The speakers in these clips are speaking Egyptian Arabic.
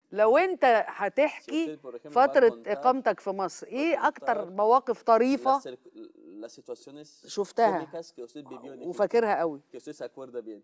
لو انت هتحكي فتره اقامتك في مصر ايه اكتر مواقف طريفه las situaciones شفتها cómicas que usted vivió en Egipto, وفاكرها قوي que usted se acuerda bien.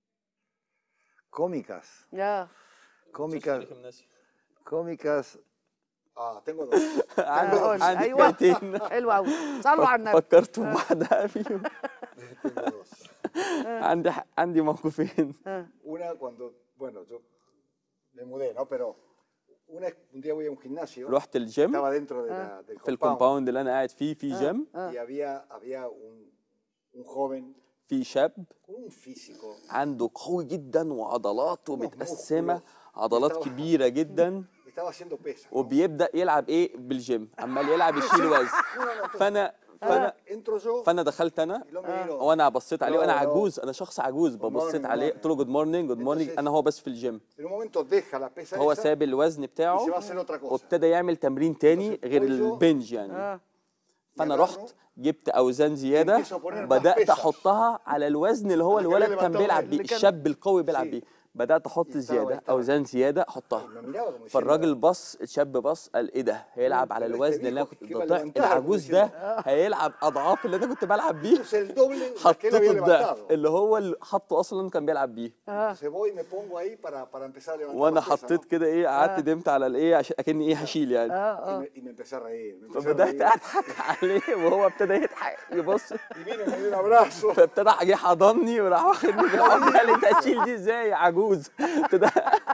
Cómicas. اه Cómicas. Usted en el gimnasio. Cómicas. Ah, tengo dos. عندي قول. عندي أيوة. حكايتين حلو قوي صلوا على النبي فكرت بواحدة فيهم tengo dos. عندي ح- عندي موقفين Una cuando, bueno, yo me mudé, ¿no? Pero una, un día voy a un gimnasio. رحت الجيم Estaba dentro de la, del في compound. الكومباوند اللي انا قاعد فيه في جيم Y había, había un, un joven في شاب con un físico. عنده قوي جدا وعضلاته موجود. متقسمه عضلات بيطلع- كبيره جدا Estaba haciendo pesas. ¿no? وبيبدا يلعب ايه بالجيم عمال يلعب يشيل وزن فانا فانا Entro yo فانا دخلت انا y lo miro. وانا بصيت عليه وانا No, no. عجوز انا شخص عجوز ببصيت morning, عليه good قلت له جود مورنينج جود مورنينج Entonces- انا هو بس في الجيم En un momento deja la pesa هو esa ساب الوزن y se va a بتاعه hacer otra cosa. وابتدى يعمل تمرين تاني Entonces, غير voy yo- البنج يعني اه فانا agarro رحت جبت اوزان زياده empiezo a poner más بدات pesas. احطها على الوزن اللي هو اللي الولد كان كان بيلعب levantado بيه اللي كان- الشاب القوي بيلعب Sí. بيه بدات احط يستوعب- زياده يستوعب. اوزان زياده احطها Me miraba como diciendo, فالراجل بص الشاب بص قال ايه ده هيلعب على Pero este الوزن اللي انا viejo كنت que iba a ضعف levantar, العجوز como ده هيلعب اضعاف اللي انا كنت بلعب بيه "Puse el doble de que él حطيته había الضعف levantado. اللي هو اللي حطه اصلا كان بيلعب بيه Entonces voy y me pongo ahí para, para empezar a levantar وانا más pesa, حطيت ¿no? كده ايه قعدت نمت على الايه عشان اكني ايه هشيل يعني اه Y me, y me empecé a reír. Me empecé a فبدات reír. اضحك عليه وهو ابتدى يضحك يبص Y vino y me dio un abrazo. فابتدى جه حضني وراح واخدني بالحضن قال لي انت هتشيل دي ازاي عجوز ابتدى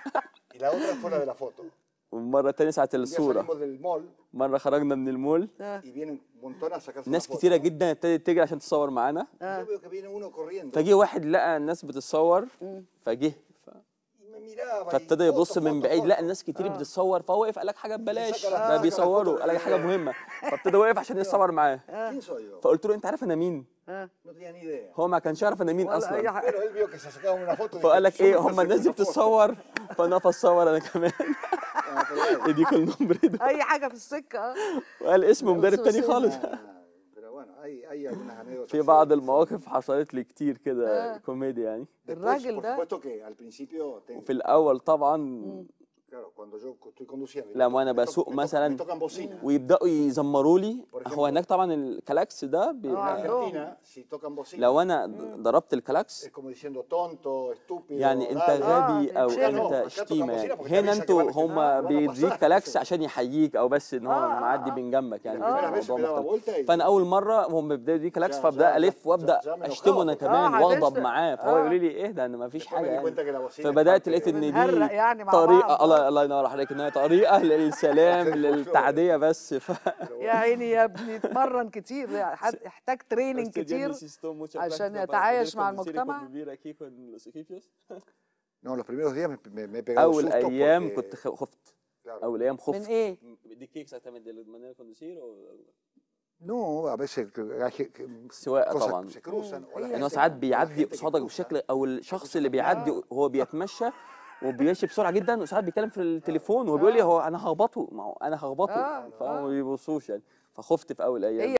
Y la otra fue la de la foto. Un ومره تانية ساعه día الصوره salimos del mall مره خرجنا من المول y vienen un montón a sacarse ناس una foto. كتيره جدا ابتدت تجري عشان تصور معانا Y Yo veo que viene uno corriendo. فجه واحد لقى الناس بتتصور فجه ف- Y me miraba. y فابتدى foto, يبص من foto, بعيد foto. لقى الناس كتير بتتصور فهو وقف قال لك حاجه ببلاش سكر- ده سكر بيصوروا الفوتو. قال لك حاجه مهمه فابتدى واقف عشان يتصور معاه ¿Quién soy yo? فقلت له انت عارف انا مين اه No tenía ni idea. هو ما كانش يعرف انا مين ولا اي اصلا حاجه Pero él vio que se sacaban una foto. y فقال dije, لك "Yo ايه me هم saqué الناس دي una foto". بتتصور فانا فاتصور انا كمان Ah, pero bueno. دي كل نمبر ده اي حاجه في السكه اه وقال اسم مدرب تاني خصوصية. خالص Ah, Pero bueno, hay, hay algunas anécdotas. في بعض المواقف حصلت لي كتير كده كوميديا يعني Después, الراجل por ده- supuesto que al principio, tengo, وفي الاول طبعا claro, cuando yo estoy conduciendo. y لما me to- وانا me to- بسوق me to- مثلا Me tocan bocina. ويبداوا يزمروا لي Por ejemplo. هو هناك طبعا الكلاكس ده En بيبقى Argentina, si tocan bocina, لو انا ضربت الكلاكس es como diciendo tonto, estúpido. يعني انت dale. غبي آه، او تتشتم. انت acá شتيمه tocan يعني bocina porque هنا te avisa انتوا que هم van a بيديك pasar. كلاكس عشان يحييك او بس ان هو آه، معدي آه. من جنبك يعني Las بيبقى primeras veces الموضوع me daba مختلف vuelta y- فانا اول مره هم بيبداوا يديك كلاكس Ya- فابدا ya- الف ya- وابدا ya me اشتمه انا enojaba. كمان آه، واغضب هتشتم. معاه فهو آه. يقول لي ايه ده انا ما فيش Después حاجه me di يعني cuenta que la bocina es فبدات parte لقيت de- ان دي بنهرق يعني مع طريقه بعض. الله الله ينور عليك انها طريقه للسلام للتعديه بس ف يا عيني يا ابني اتمرن كتير يعني احتاج تريننج كتير عشان يتعايش مع المجتمع. No, los primeros días me, me, me he pegado اول sustos ايام porque- كنت خ- خفت claro. اول ايام من خفت ايه؟ دي كيك exactamente de manera conducir o No, a veces que- hay que- que- السواقه cosas طبعا se cruzan. o la ان هو gente- ساعات o la بيعدي gente que قصادك cruza. بشكل او الشخص اللي بيعدي وهو بيتمشى وبيمشي بسرعه جدا وساعات بيتكلم في التليفون وهو بيقول لي هو انا هخبطه ما هو انا هخبطه آه، فهم ما بيبصوش يعني فخفت في اول ايام